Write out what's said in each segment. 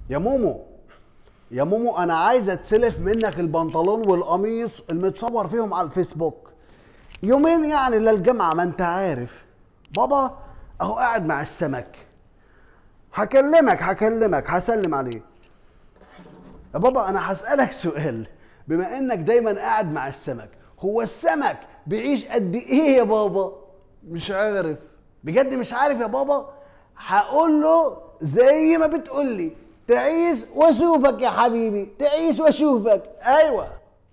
يا مومو يا مومو انا عايز اتسلف منك البنطلون والقميص المتصور فيهم على الفيسبوك يومين يعني للجامعه ما انت عارف بابا اهو قاعد مع السمك هكلمك هكلمك هسلم عليه يا بابا انا هسالك سؤال بما انك دايما قاعد مع السمك هو السمك بيعيش قد ايه يا بابا مش عارف بجد مش عارف يا بابا هقول له زي ما بتقول لي تعيش واشوفك يا حبيبي تعيش واشوفك ايوه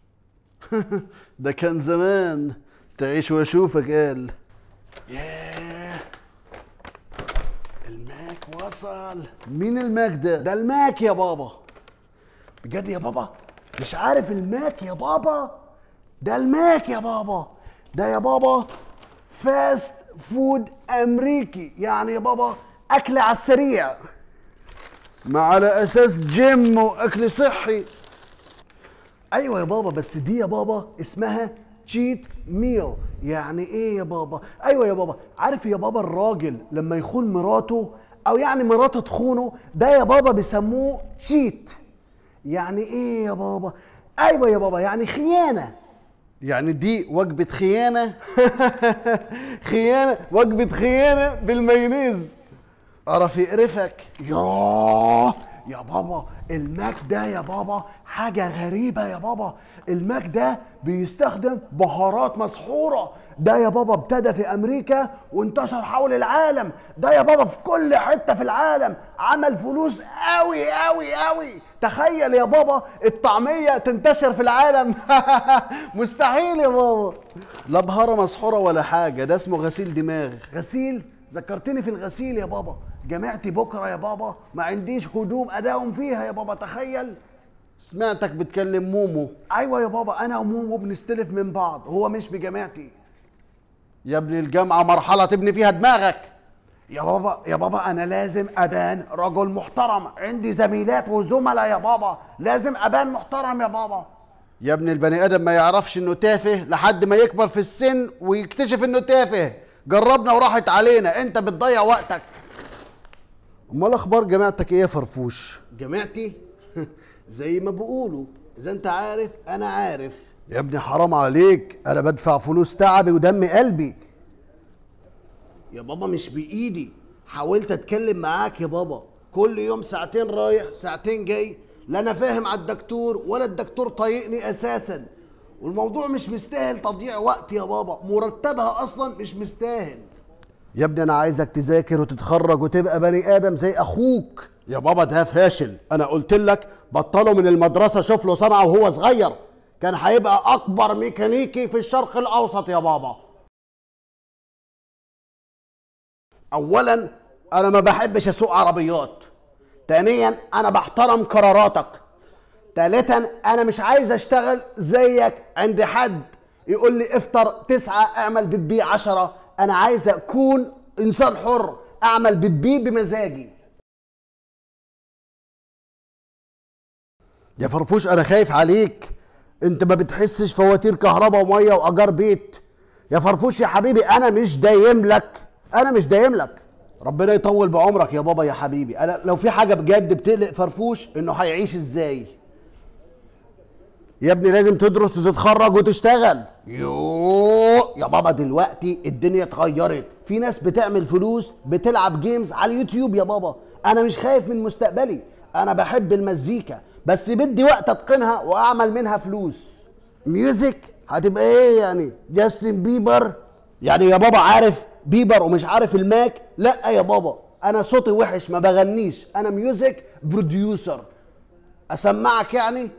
ده كان زمان تعيش واشوفك قال ياه الماك وصل مين الماك ده ده الماك يا بابا بجد يا بابا مش عارف الماك يا بابا ده الماك يا بابا ده يا بابا فاست فود امريكي يعني يا بابا اكل على السريع ما على اساس جيم واكل صحي ايوه يا بابا بس دي يا بابا اسمها تشيت ميل يعني ايه يا بابا ايوه يا بابا عارف يا بابا الراجل لما يخون مراته او يعني مراته تخونه ده يا بابا بيسموه تشيت يعني ايه يا بابا ايوه يا بابا يعني خيانه يعني دي وجبة خيانة خيانة وجبة خيانة بالمايونيز قرف يقرفك ياه يا بابا الماك ده يا بابا حاجة غريبة يا بابا الماك ده بيستخدم بهارات مسحورة ده يا بابا ابتدى في أمريكا وانتشر حول العالم ده يا بابا في كل حتة في العالم عمل فلوس قوي قوي قوي تخيل يا بابا الطعمية تنتشر في العالم مستحيل يا بابا لا بهارة مسحورة ولا حاجة ده اسمه غسيل دماغ غسيل ذكرتني في الغسيل يا بابا جامعتي بكرة يا بابا ما عنديش هدوم أداوم فيها يا بابا تخيل سمعتك بتكلم مومو ايوه يا بابا انا ومومو بنستلف من بعض هو مش بجامعتي يا ابني الجامعه مرحله تبني فيها دماغك يا بابا يا بابا انا لازم ابان رجل محترم عندي زميلات وزملاء يا بابا لازم ابان محترم يا بابا يا ابني البني ادم ما يعرفش انه تافه لحد ما يكبر في السن ويكتشف انه تافه جربنا وراحت علينا انت بتضيع وقتك امال اخبار جامعتك ايه يا فرفوش جامعتي زي ما بيقولوا اذا انت عارف انا عارف يا ابني حرام عليك انا بدفع فلوس تعبي ودم قلبي يا بابا مش بايدي حاولت اتكلم معاك يا بابا كل يوم ساعتين رايح ساعتين جاي لا انا فاهم على الدكتور ولا الدكتور طايقني اساسا والموضوع مش مستاهل تضييع وقت يا بابا مرتبها اصلا مش مستاهل يا ابني انا عايزك تذاكر وتتخرج وتبقى بني ادم زي اخوك يا بابا ده فاشل انا قلت لك بطله من المدرسه شوف له صنعه وهو صغير كان هيبقى اكبر ميكانيكي في الشرق الاوسط يا بابا اولا انا ما بحبش اسوق عربيات ثانيا انا بحترم قراراتك ثالثا انا مش عايز اشتغل زيك عند حد يقول لي افطر تسعة اعمل بيبي عشرة انا عايز اكون انسان حر اعمل بيبي بمزاجي يا فرفوش انا خايف عليك انت ما بتحسش فواتير كهرباء وميه وايجار بيت يا فرفوش يا حبيبي انا مش دايم لك انا مش دايم لك ربنا يطول بعمرك يا بابا يا حبيبي انا لو في حاجه بجد بتقلق فرفوش انه هيعيش ازاي يا ابني لازم تدرس وتتخرج وتشتغل يوه يا بابا دلوقتي الدنيا اتغيرت في ناس بتعمل فلوس بتلعب جيمز على اليوتيوب يا بابا انا مش خايف من مستقبلي انا بحب المزيكا بس بدي وقت اتقنها واعمل منها فلوس ميوزك هتبقى ايه يعني جاستن بيبر يعني يا بابا عارف بيبر ومش عارف الماك لا يا بابا انا صوتي وحش ما بغنيش انا ميوزك بروديوسر اسمعك يعني